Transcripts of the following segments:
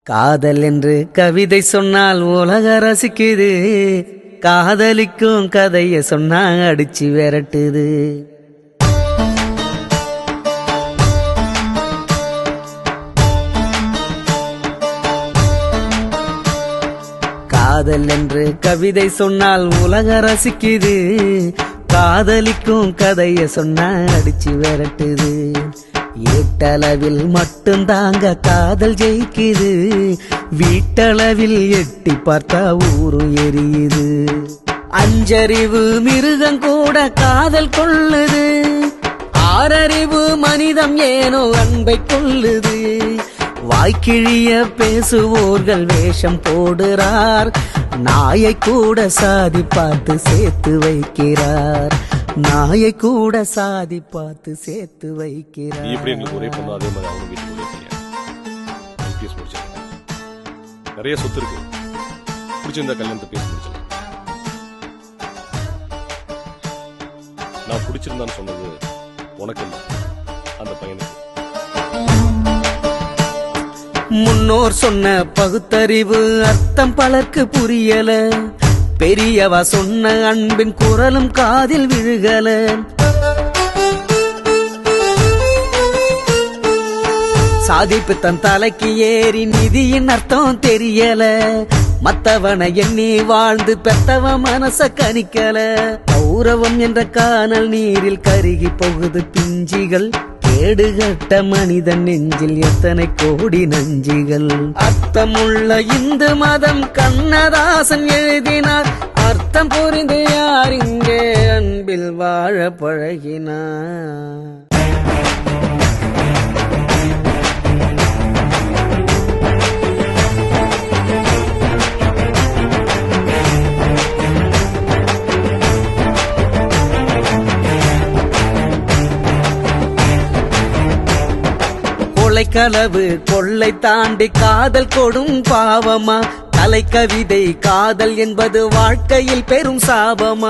காதல் என்று கவிதை சொன்னால் உலக ரசிக்குது காதலிக்கும் கதைய சொன்னா அடிச்சு விரட்டுது காதல் என்று கவிதை சொன்னால் உலக ரசிக்குது காதலிக்கும் கதைய சொன்னா அடிச்சு விரட்டுது ஏட்டளவில் மட்டும்தாங்க காதல் ஜெயிக்குது வீட்டளவில் எட்டி பார்த்தா ஊரும் எரியுது அஞ்சறிவு மிருகம் கூட காதல் கொள்ளுது ஆறறிவு மனிதம் ஏனோ அன்பை கொள்ளுது வாய்க்கிழிய பேசுவோர்கள் வேஷம் போடுறார் நாயை கூட சாதி பார்த்து சேர்த்து வைக்கிறார் நாயை கூட சாதி பார்த்து சேர்த்து நீ வைக்கிறார் எப்படி எங்களுக்கு ஒரே பொண்ணு அதே மாதிரி அவங்க வீட்டுக்கு ஒரே பையன் ஐபிஎஸ் முடிச்சிருக்கேன் நிறைய சொத்து இருக்கு பிடிச்சிருந்தா கல்யாணத்தை பேசி முடிச்சிடலாம் நான் பிடிச்சிருந்தான்னு சொன்னது உனக்கு இல்லை அந்த பையனுக்கு முன்னோர் சொன்ன பகுத்தறிவு அர்த்தம் பலருக்கு புரியல பெரியவா சொன்ன அன்பின் குரலும் காதில் விழுகல சாதிப்பு தன் தலைக்கு ஏறி நிதியின் அர்த்தம் தெரியல மத்தவனை எண்ணி வாழ்ந்து பெத்தவ மனச கணிக்கல கௌரவம் என்ற காணல் நீரில் கருகி போகுது பிஞ்சிகள் கேடுகட்ட மனிதன் நெஞ்சில் எத்தனை கோடி நஞ்சிகள் அர்த்தமுள்ள இந்து மதம் கண்ணதாசன் எழுதினார் அர்த்தம் புரிந்து யார் இங்கே அன்பில் வாழ பழகினார் கொலைக்களவு கொள்ளை தாண்டி காதல் கொடும் பாவமா கலைக்கவிதை காதல் என்பது வாழ்க்கையில் பெரும் சாபமா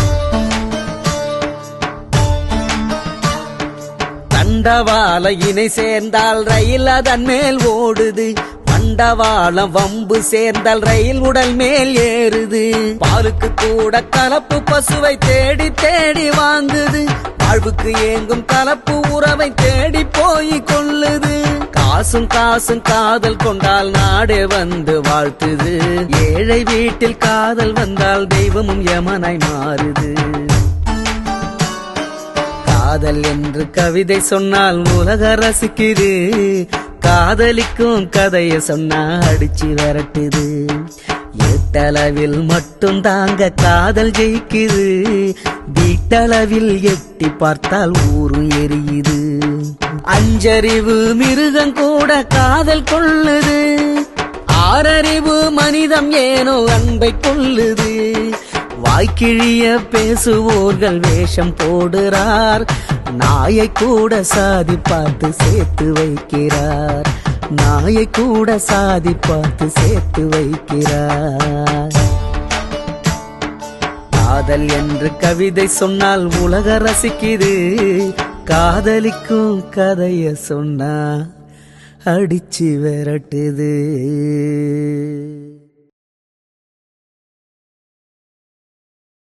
தண்டவாள இணை சேர்ந்தால் ரயில் அதன் மேல் ஓடுது பண்டவாளம் வம்பு சேர்ந்தால் ரயில் உடல் மேல் ஏறுது பாலுக்கு கூட கலப்பு பசுவை தேடி தேடி வாங்குது வாழ்வுக்கு ஏங்கும் கலப்பு உறவை தேடி போய் கொள்ளுது காசும் காசும் காதல் கொண்டால் நாடே வந்து வாழ்த்துது ஏழை வீட்டில் காதல் வந்தால் தெய்வமும் யமனாய் மாறுது காதல் என்று கவிதை சொன்னால் உலக ரசிக்குது காதலிக்கும் கதைய சொன்னா அடிச்சு விரட்டுது எட்டளவில் மட்டும் தாங்க காதல் ஜெயிக்குது வீட்டளவில் எட்டி பார்த்தால் ஊரும் எரியுது அஞ்சறிவு மிருகம் கூட காதல் கொள்ளுது ஆறறிவு மனிதம் ஏனோ அன்பை கொள்ளுது வாய்க்கிழிய பேசுவோர்கள் வேஷம் போடுறார் நாயை கூட சாதி பார்த்து சேர்த்து வைக்கிறார் நாயை கூட சாதி பார்த்து சேர்த்து வைக்கிறார் காதல் என்று கவிதை சொன்னால் உலக ரசிக்குது காதலிக்கும் கதைய சொன்னா அடிச்சு விரட்டுது